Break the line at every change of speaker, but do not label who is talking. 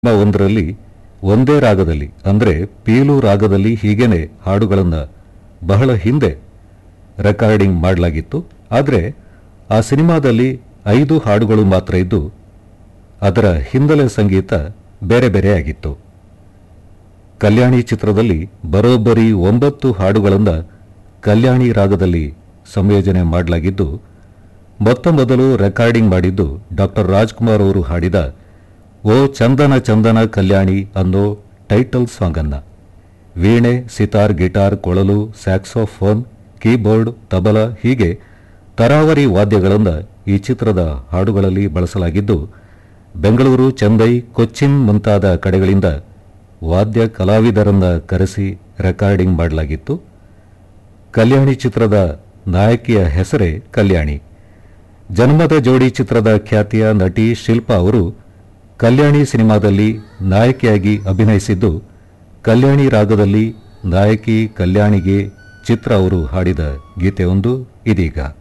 cinema ಒಂದರಲ್ಲಿ ಒಂದೇ ರಾಗದಲ್ಲಿ ಅಂದರೆ ಪೀಲು ರಾಗದಲ್ಲಿ ಹೀಗೇನೆ ಹಾಡುಗಳನ್ನು ಬಹಳ ಹಿಂದೆ ರೆಕಾರ್ಡಿಂಗ್ ಮಾಡಲಾಗಿತ್ತು ಆದರೆ ಆ ಸಿನಿಮಾದಲ್ಲಿ ಐದು ಹಾಡುಗಳು ಮಾತ್ರ ಇದ್ದು ಅದರ ಹಿನ್ನೆಲೆ ಸಂಗೀತ ಬೇರೆ ಬೇರೆಯಾಗಿತ್ತು ಕಲ್ಯಾಣಿ ಚಿತ್ರದಲ್ಲಿ ಬರೋಬ್ಬರಿ ಒಂಬತ್ತು ಹಾಡುಗಳನ್ನು ಕಲ್ಯಾಣಿ ರಾಗದಲ್ಲಿ ಸಂಯೋಜನೆ ಮಾಡಲಾಗಿದ್ದು ಮೊತ್ತ ಮೊದಲು ರೆಕಾರ್ಡಿಂಗ್ ಮಾಡಿದ್ದು ಡಾಕ್ಟರ್ ರಾಜ್ಕುಮಾರ್ ಅವರು ಹಾಡಿದ ಓ ಚಂದನ ಚಂದನ ಕಲ್ಯಾಣಿ ಅನ್ನೋ ಟೈಟಲ್ ಸಾಂಗ್ ಅನ್ನ ವೀಣೆ ಸಿತಾರ್ ಗಿಟಾರ್ ಕೊಳಲು ಸ್ಯಾಕ್ಸೋಫೋನ್ ಕೀಬೋರ್ಡ್ ತಬಲ ಹೀಗೆ ತರಾವರಿ ವಾದ್ಯಗಳನ್ನು ಈ ಚಿತ್ರದ ಹಾಡುಗಳಲ್ಲಿ ಬಳಸಲಾಗಿದ್ದು ಬೆಂಗಳೂರು ಚೆನ್ನೈ ಕೊಚ್ಚಿನ್ ಮುಂತಾದ ಕಡೆಗಳಿಂದ ವಾದ್ಯ ಕಲಾವಿದರನ್ನ ಕರೆಸಿ ರೆಕಾರ್ಡಿಂಗ್ ಮಾಡಲಾಗಿತ್ತು ಕಲ್ಯಾಣಿ ಚಿತ್ರದ ನಾಯಕಿಯ ಹೆಸರೇ ಕಲ್ಯಾಣಿ ಜನ್ಮದ ಜೋಡಿ ಚಿತ್ರದ ಖ್ಯಾತಿಯ ನಟಿ ಶಿಲ್ಪಾ ಅವರು ಕಲ್ಯಾಣಿ ಸಿನಿಮಾದಲ್ಲಿ ನಾಯಕಿಯಾಗಿ ಅಭಿನಯಿಸಿದ್ದು ಕಲ್ಯಾಣಿ ರಾಗದಲ್ಲಿ ನಾಯಕಿ ಕಲ್ಯಾಣಿಗೆ ಚಿತ್ರ ಅವರು ಹಾಡಿದ ಗೀತೆಯೊಂದು ಇದೀಗ